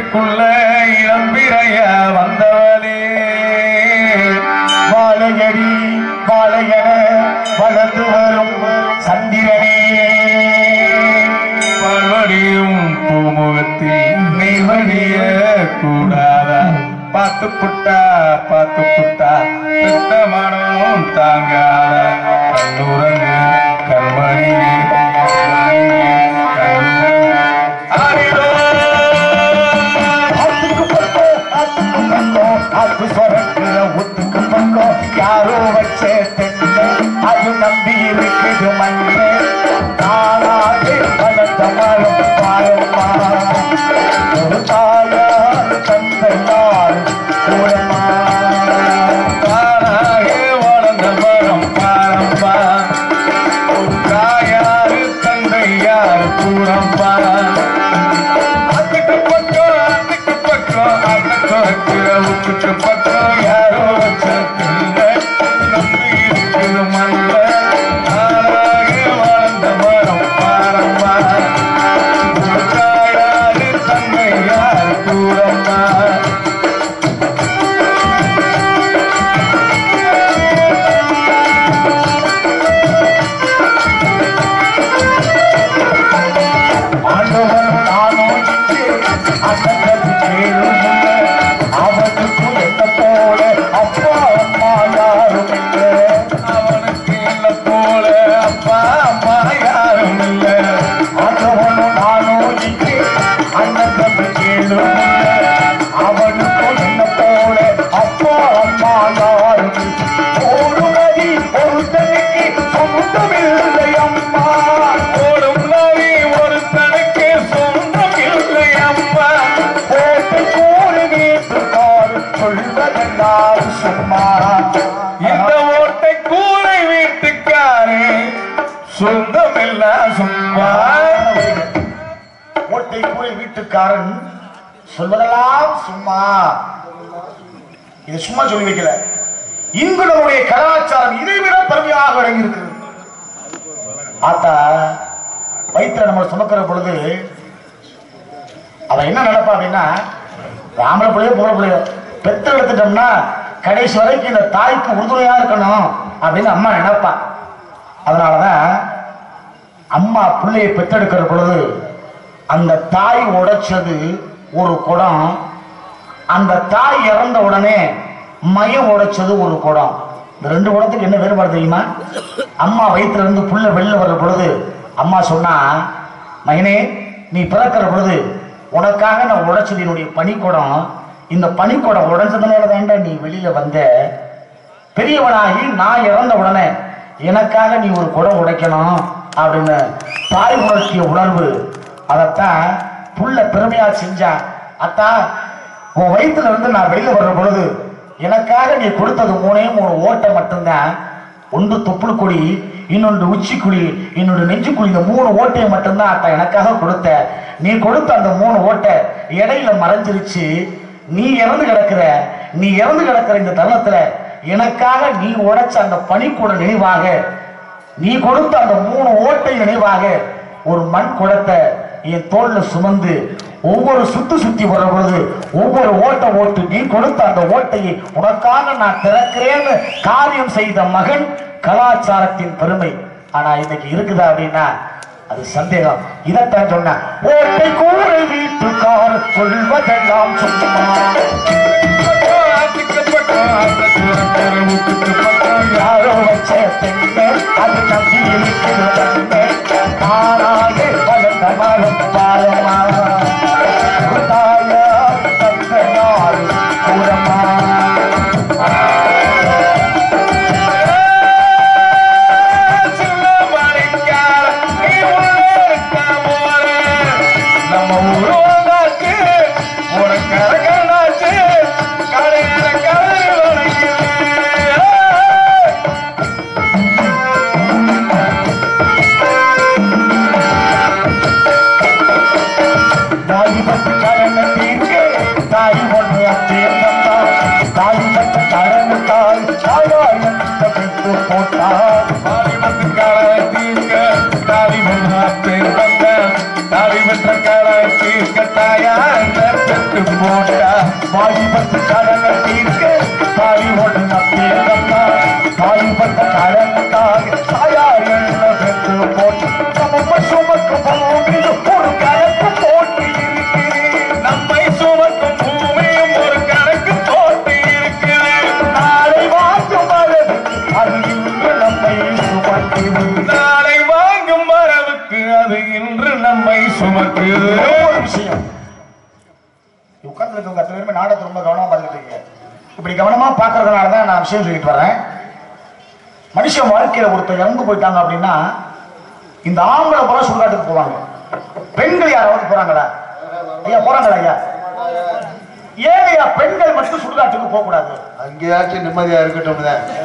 வீட்டுக்குள்ள இளம்பிறைய வந்தவனே வாழையடி வாழையன வளர்ந்து வரும் சந்திரனே பல்வடியும் பூமுகத்தில் நீர்வடிய கூடாதா பார்த்து புட்டா பார்த்து புட்டா பெத்த மனம் தாங்காத கண்ணுறங்கு கண்மணி ஆத்துக்கு பக்கம் ஆத்துக்கு பக்கம் ஆத்து சொரக்குற ஒத்துக்கு பக்கம் யாரோ வச்சே தென்ன அது நம்பி இருக்குது மண்ணு நாளாகி வளர்ந்த மரம் பாரம்மா ஒரு தாயார் தந்தையார் கூடமா தானாக வளர்ந்த மரம் பாரம்பா ஒரு தாயாரு தந்தையார் கூறம்பா அதுக்கு பக்கம் அதுக்கு பக்கம் அதுக்கு வைக்கிற உப்புக்கு பக்கம் யாரோ வச்ச பிள்ளை நம்பி இருக்குது மல்ல தானாக வளர்ந்த மரம் பாரம்பா ஒரு தாயாரு தந்தையார் கூறம்பா ஆண்டவன் நானும் இங்கே அசங்கத்து கேளும் அவனுக்கும் என்ன போல அப்பா அம்மா யாரும் இல்லை அவனுக்கு இல்ல போல அப்பா அம்மா யாரும் இல்ல ஆண்டவனும் நானும் இங்கே அண்ணன் தம்பி கேளும் அவனுக்கும் என்ன போல அப்பா அம்மா யாரும் இல்லை. ஒரு மதி ஒருத்தனுக்கு சொந்தமில்லை அம்மா ஓடும் நதி ஒருத்தனுக்கு சொந்தம் இல்லை அம்மா போட்டு கூறு வீட்டுக்கார் சொல்வதெல்லாம் சும்மா இந்த ஓட்டை கூரை வீட்டுக்காரே சொந்தம் எல்லாம் சும்மா ஓட்டை கூறி வீட்டுக்காரன் சொல்வதெல்லாம் சும்மா இது சும்மா சொல்லி வைக்கல இங்கு நம்முடைய கலாச்சாரம் இதைவிட பெருமையாக விளங்கி இருக்கிறது ஆத்தா வயிற்றுல நம்ம சுமக்கிற பொழுது அவன் என்ன நினைப்பான் அப்படின்னா ஆம்பளை பிள்ளையோ பொம்பளை பிள்ளையோ பெத்து எடுத்துட்டோம்னா கடைசி வரைக்கும் இந்த தாய்க்கு உறுதுணையா இருக்கணும் அப்படின்னு அம்மா நினைப்பான் அதனாலதான் அம்மா பிள்ளையை பெற்றெடுக்கிற பொழுது அந்த தாய் உடைச்சது ஒரு குடம் அந்த தாய் இறந்த உடனே மயம் உடைச்சது ஒரு குடம் இந்த ரெண்டு குடத்துக்கு என்ன வேறுபாடு தெரியுமா அம்மா வயிற்றுல இருந்து புள்ள வெளில வர்ற பொழுது அம்மா சொன்னா மகனே நீ பிறக்கிற பொழுது உனக்காக நான் உடைச்சது என்னுடைய பனிக்குடம் இந்த பனிக்குடம் உடைஞ்சதுனால தாண்டா நீ வெளியில வந்த பெரியவனாகி நான் இறந்த உடனே எனக்காக நீ ஒரு குடம் உடைக்கணும் அப்படின்னு தாய் உணர்த்திய உணர்வு அதைத்தான் புள்ள பெருமையா செஞ்சான் அத்தா உன் வயித்துல இருந்து நான் வெளியில வர்ற பொழுது எனக்காக நீ கொடுத்தது மூணே மூணு ஓட்டை மட்டும்தான் ஒன்று தொப்புள் கொடி இன்னொன்று உச்சிக்குழி இன்னொன்று நெஞ்சுக்குழி இந்த மூணு ஓட்டையை மட்டும்தான் அத்தா எனக்காக கொடுத்த நீ கொடுத்த அந்த மூணு ஓட்டை இடையில மறைஞ்சிருச்சு நீ இறந்து கிடக்கிற நீ இறந்து கிடக்கிற இந்த தருணத்துல எனக்காக நீ உடைச்ச அந்த பனிக்கூட நினைவாக நீ கொடுத்த அந்த மூணு ஓட்டை நினைவாக ஒரு மண் குடத்தை என் தோல்ல சுமந்து ஒவ்வொரு சுத்து சுத்தி வர பொழுது ஒவ்வொரு ஓட்ட ஓட்டு நீ கொடுத்த அந்த ஓட்டையை உனக்காக நான் திறக்கிறேன்னு காரியம் செய்த மகன் கலாச்சாரத்தின் பெருமை ஆனா இன்னைக்கு இருக்குதா அப்படின்னா அது சந்தேகம் இதைத்தான் சொன்னேன் ஓட்டை கூரை வீட்டுக்கார் சொல்வதெல்லாம் சும்மா அதுக்கு பக்கம் அதுக்கு வைக்கிற உப்புக்கு பக்கம் யாரோ வச்ச பெண்ணே அது நம்பி இருக்கிற கண்ணே ஆனாலே வளர்ந்த மரம் பாரமா தாயார் தந்தையார் கூடமா சின்ன மணிக்கார, நீ உள்ளே இருக்க போற. நம்ம ஊரு வந்தாச்சு, உனக்கு அரக்கனாச்சு, கடையில கதறி வணங்குது. தாய் பட்டு கடனத்திற்கு தாய் ஒன்று அத்தேர்ந்தா தாய் பட்டு கடனுக்காய் தாயார் என்ற பெற்று போட்டார் தாலி வந்து காலத்தீர்க்க, தாலி வந்து அத்தேர் வந்த, தாலி பெற்ற காலத்தீர்க்க தாயார் பெற்று கட்டு போட்டா வாடி பத்து கடலை தீர்க்க தாய் ஒன்று நம்பியதம்மா தாய் பத்த கடலுக்காக தாயார் என்ற பெற்று போட்டு நம்ம சுமக்கும் பூமியும் ஒரு கணக்கு போட்டு இருக்குது நம்மை சுமக்கும் பூமியும் ஒரு கணக்கு போட்டு இருக்குது நாளை வாங்கும் வரவு அது இன்று நம்மை சுமக்குது நாளை வாங்கும் வரவுக்கு அது இன்று நம்மை சுமக்குது ஒரு விஷயம் உட்கார்ந்து இருக்கவங்க அத்தனை பேருமே நாடகத்தை ரொம்ப கவனமா பார்த்துட்டு இருக்கீங்க இப்படி கவனமா பார்க்கறதுனால தான் நான் விஷயம் சொல்லிட்டு வரேன் மனுஷன் வாழ்க்கையில ஒருத்தர் இறந்து போயிட்டாங்க அப்படின்னா இந்த ஆம்பளை போல சுடுகாட்டுக்கு போவாங்க பெண்கள் யாராவது போறாங்களா ஐயா போறாங்களா ஐயா ஏன் ஐயா பெண்கள் மட்டும் சுடுகாட்டுக்கு போக கூடாது அங்கேயாச்சும் நிம்மதியா இருக்கட்டும்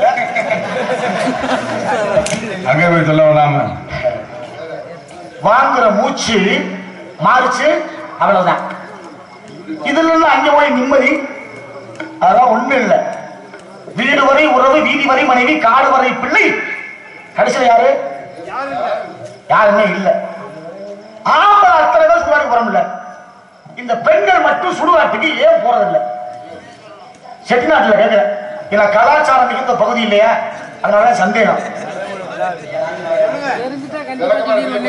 அங்கே போய் சொல்ல வேணாம வாங்குற மூச்சு மாறிச்சு அவ்வளவுதான் இதுல இருந்து அங்க போய் நிம்மதி அதெல்லாம் ஒண்ணு இல்ல வீடு வரை உறவு வீதி வரை மனைவி காடு வரை பிள்ளை கடைசியில யாரு யாருமே இல்ல ஆம்பளை அத்தனை பேர் சுடுகாட்டுக்கு போறோம்ல இந்த பெண்கள் மட்டும் சுடுகாட்டுக்கு ஏன் போறதில்லை செட்டிநாட்டுல கேட்கிறேன் இல்ல கலாச்சாரம் மிகுந்த பகுதி இல்லையா அதனால சந்தேகம் தெரிஞ்சுட்டா கண்டிப்பா திடீர்னு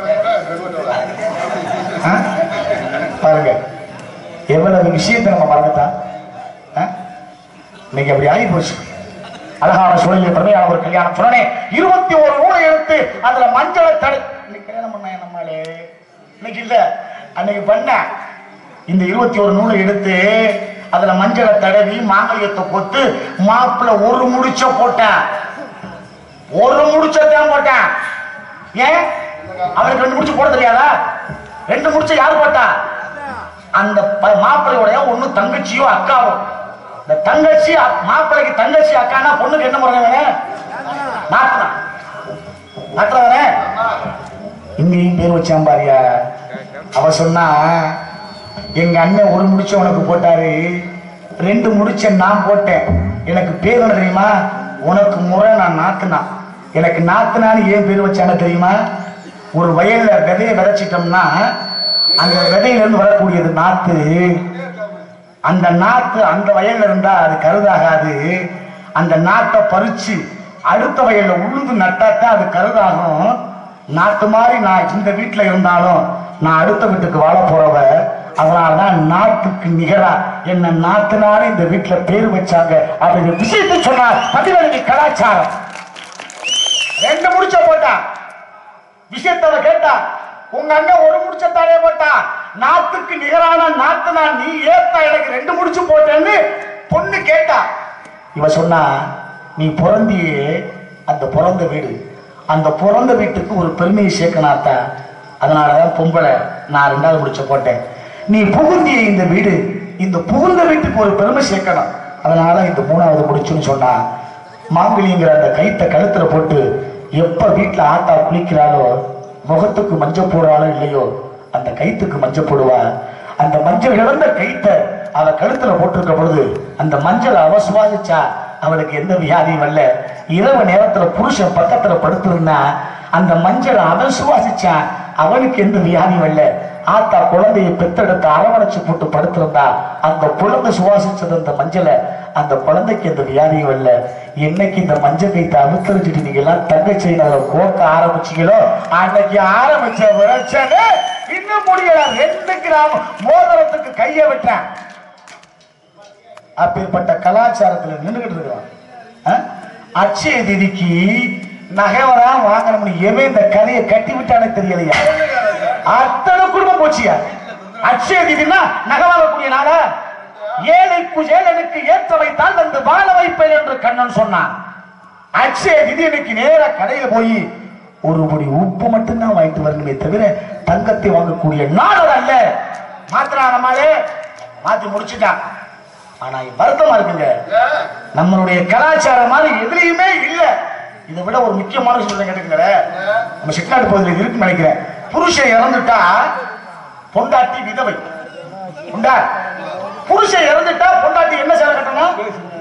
ஆ? பாருங்க எவ்வளவு விஷயத்தை நம்ம மறந்துட்டா ஆ? இன்னைக்கு அப்படி ஆகி போச்சு அழகான சூழலில் பிரமையான ஒரு கல்யாணம் சொன்னே இருபத்தி ஒரு நூலை எடுத்து அதுல மஞ்சளை தடை இன்னைக்கு கல்யாணம் பண்ண நம்மளே இன்னைக்கு இல்ல அன்னைக்கு பண்ண இந்த இருபத்தி ஒரு நூலை எடுத்து அதுல மஞ்சளை தடவி மாங்கல்யத்தை கொத்து மாப்பிள்ள ஒரு முடிச்ச போட்டேன் ஒரு முடிச்சத்தான் போட்டேன் ஏன் அவருக்கு ரெண்டு முடிச்சு போட தெரியாதா ரெண்டு முடிச்ச யார் போட்டா அந்த ப- மாப்பிள்ளையோடைய ஒண்ணு தங்கச்சியோ அக்காவோ இந்த தங்கச்சி அ- மாப்பிள்ளைக்கு தங்கச்சி அக்கானா பொண்ணுக்கு என்ன முறை வேணும் நாட்டுனா நாட்டுறதானே இங்கேயும் பேர் வச்சான் பாரியா அவ சொன்னா எங்க அண்ணன் ஒரு முடிச்ச உனக்கு போட்டாரு ரெண்டு முடிச்ச நான் போட்டேன் எனக்கு பேர் என்ன தெரியுமா உனக்கு முறை நான் நாத்துனா எனக்கு நாத்துனான்னு ஏன் பேர் வச்சாங்க தெரியுமா ஒரு வயல்ல விதையை விதைச்சிட்டோம்னா அந்த விதையில இருந்து வரக்கூடியது நாத்து அந்த நாத்து அந்த வயல்ல இருந்தா அது கருதாகாது அந்த நாட்டை பறிச்சு அடுத்த வயல்ல உழுது நட்டாத்தான் அது கருதாகும் நாட்டு மாதிரி நான் இந்த வீட்டுல இருந்தாலும் நான் அடுத்த வீட்டுக்கு வாழ போறவ அதனாலதான் நாட்டுக்கு நிகரா என்ன நாட்டுனால இந்த வீட்டுல பேர் வச்சாங்க அப்படிங்கிற விஷயத்தை சொன்னார் பதிவழி கலாச்சாரம் ரெண்டு முடிச்ச போட்டான் விஷயத்தை அவ கேட்டா உங்க அண்ணன் ஒரு முடிச்சத்தானே போட்டா நாத்துக்கு நிகரான நாத்து நான் நீ ஏத்தா எனக்கு ரெண்டு முடிச்சு போட்டேன்னு பொண்ணு கேட்டா இவ சொன்னா நீ பிறந்தியே அந்த பிறந்த வீடு அந்த பிறந்த வீட்டுக்கு ஒரு பெருமையை சேர்க்கணாத்தா அதனாலதான் பொம்பளை நான் ரெண்டாவது முடிச்ச போட்டேன் நீ புகுந்திய இந்த வீடு இந்த புகுந்த வீட்டுக்கு ஒரு பெருமை சேர்க்கணும் அதனால இந்த மூணாவது முடிச்சுன்னு சொன்னா மாங்கிலிங்கிற அந்த கைத்தை கழுத்துல போட்டு எப்ப வீட்டுல ஆத்தா குளிக்கிறாளோ முகத்துக்கு மஞ்சள் போடுறாளோ இல்லையோ அந்த கைத்துக்கு மஞ்சள் போடுவா அந்த மஞ்சள் இழந்த கைத்தை அவ கழுத்துல போட்டிருக்க பொழுது அந்த மஞ்சள் அவ சுவாசிச்சா அவளுக்கு எந்த வியாதியும் வரல இரவு நேரத்துல புருஷன் பக்கத்துல படுத்திருந்தா அந்த மஞ்சள் அவன் சுவாசிச்சான் அவனுக்கு எந்த வியாதியும் வரல ஆத்தா குழந்தையை பெத்தெடுத்து அரவணைச்சு போட்டு படுத்திருந்தா அந்த குழந்தை சுவாசிச்சது அந்த மஞ்சளை அந்த குழந்தைக்கு எந்த வியாதியும் இல்ல என்னைக்கு இந்த மஞ்சள் கைத்தை அமுத்தரிச்சுட்டு நீங்க எல்லாம் தங்கச்சி அதை கோக்க ஆரம்பிச்சீங்களோ அன்னைக்கு ஆரம்பிச்ச பிரச்சனை இன்னும் முடியல ரெண்டு கிராம் மோதிரத்துக்கு கைய விட்டேன் அப்பேற்பட்ட கலாச்சாரத்துல நின்றுகிட்டு இருக்கிறோம் ஆ? அட்சய திதிக்கு நகைவரா வாங்கணும்னு எவன் இந்த கதையை கட்டி விட்டானே தெரியலையா அத்தனை குடும்பம் போச்சியா அட்சய திதினா நகை வாங்கக்கூடிய நாளா ஏழைக்கு ஏழனுக்கு ஏற்ற வைத்தால் வந்து வாழ வைப்பேன் என்று கண்ணன் சொன்னான் அட்சய திதி இன்னைக்கு நேரா கடையில போய் ஒரு பொடி உப்பு மட்டும்தான் வாங்கிட்டு வரணுமே தவிர தங்கத்தை வாங்கக்கூடிய நாள் அது அல்ல மாத்திரா நம்மளே மாத்தி முடிச்சுட்டான் ஆனா வருத்தமா இருக்குங்க நம்மளுடைய கலாச்சாரம் மாதிரி எதுலையுமே இல்ல இதை விட ஒரு முக்கியமான விஷயம் கேட்டுக்கிறேன் நம்ம செட்டிநாட்டு பகுதியில் இது இருக்குன்னு நினைக்கிறேன் புருஷன் இறந்துட்டா பொண்டாட்டி விதவை உண்டா புருஷன் இறந்துட்டா பொண்டாட்டி என்ன சேலை கட்டணும்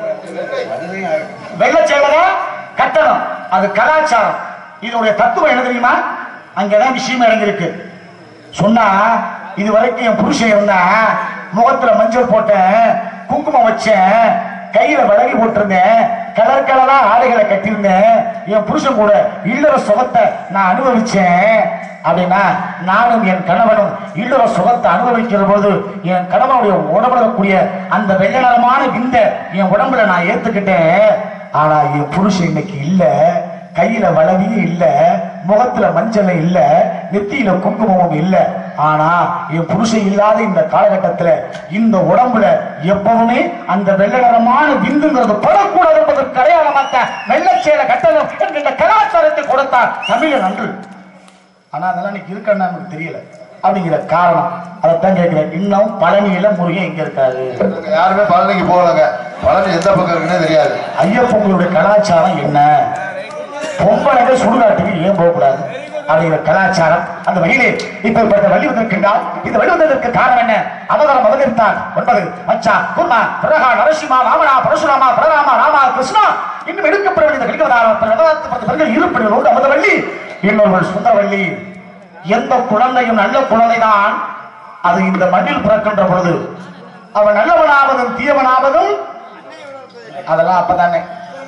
வெள்ளை சேலை கட்டணும் அது கலாச்சாரம் இதனுடைய தத்துவம் என்ன தெரியுமா அங்கதான் விஷயம் இறங்கிருக்கு சொன்னா இது வரைக்கும் என் புருஷன் இருந்தா முகத்துல மஞ்சள் போட்டேன் குங்குமம் வச்சேன் கையில விலகி போட்டிருந்தேன் கலர் கலரா ஆடைகளை கட்டியிருந்தேன் என் புருஷன் கூட இல்லற சுகத்தை நான் அனுபவிச்சேன் அப்படின்னா நானும் என் கணவனும் இல்லற சுகத்தை அனுபவிக்கிற போது என் கணவனுடைய உடம்புல இருக்கக்கூடிய அந்த வெள்ளை நிறமான விந்த என் உடம்புல நான் ஏத்துக்கிட்டேன் ஆனா என் புருஷன் இன்னைக்கு இல்ல கையில வளவியும் இல்ல முகத்துல மஞ்சள் இல்ல நெத்தியில குங்குமமும் இல்ல ஆனா என் புருஷன் இல்லாத இந்த காலகட்டத்துல இந்த உடம்புல எப்பவுமே அந்த வெள்ளை நிறமான விந்துங்கிறது படக்கூடாது என்பதற்கு அடையாளமாத்த வெள்ளச்சேலை கட்டணும் என்கின்ற கலாச்சாரத்தை கொடுத்தார் தமிழ நன்று ஆனா அதெல்லாம் இன்னைக்கு இருக்கன்னு நமக்கு தெரியல அப்படிங்கிற காரணம் அதைத்தான் கேட்கிறேன் இன்னும் பழனியில முருகன் எங்க இருக்காரு நாங்க யாருமே பழனிக்கு போகலங்க பழனி எந்த பக்கம் இருக்குன்னே தெரியாது ஐயப்பங்களுடைய கலாச்சாரம் என்ன பொம்பளைங்க சுடுகாட்டுக்கு ஏன் போகக்கூடாது அப்படிங்கிற கலாச்சாரம் அந்த வழியிலே இப்பேற்பட்ட வழி வந்திருக்கின்றால் இந்த வழி வந்ததற்கு காரணம் என்ன அவதாரம் அவதரித்தார் ஒன்பது மச்சா குர்மா பிரகா நரசிம்மா வாமனா பரசுராமா பரராமா ராமா கிருஷ்ணா இன்னும் எடுக்கப்பட வேண்டிய கலிகவதாரத்தில் இருப்பினரோடு அமுதவள்ளி இன்னொருவள் சுந்தரவள்ளி எந்த குழந்தையும் நல்ல குழந்தை தான் அது இந்த மண்ணில் பிறக்கின்ற பொழுது அவன் நல்லவனாவதும் தீயவனாவதும் அதெல்லாம் அப்பதானே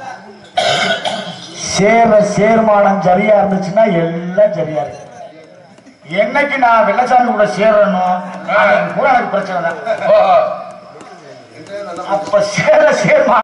சேர சேர்மானம் சரியா இருந்துச்சுன்னா எல்லாம் சரியா இருக்கு என்னைக்கு நான் வெள்ளச்சாமி கூட சேரணும் அன்னைக்கு கூட எனக்கு பிரச்சனை தான் அப்ப சேர சேர்மானம்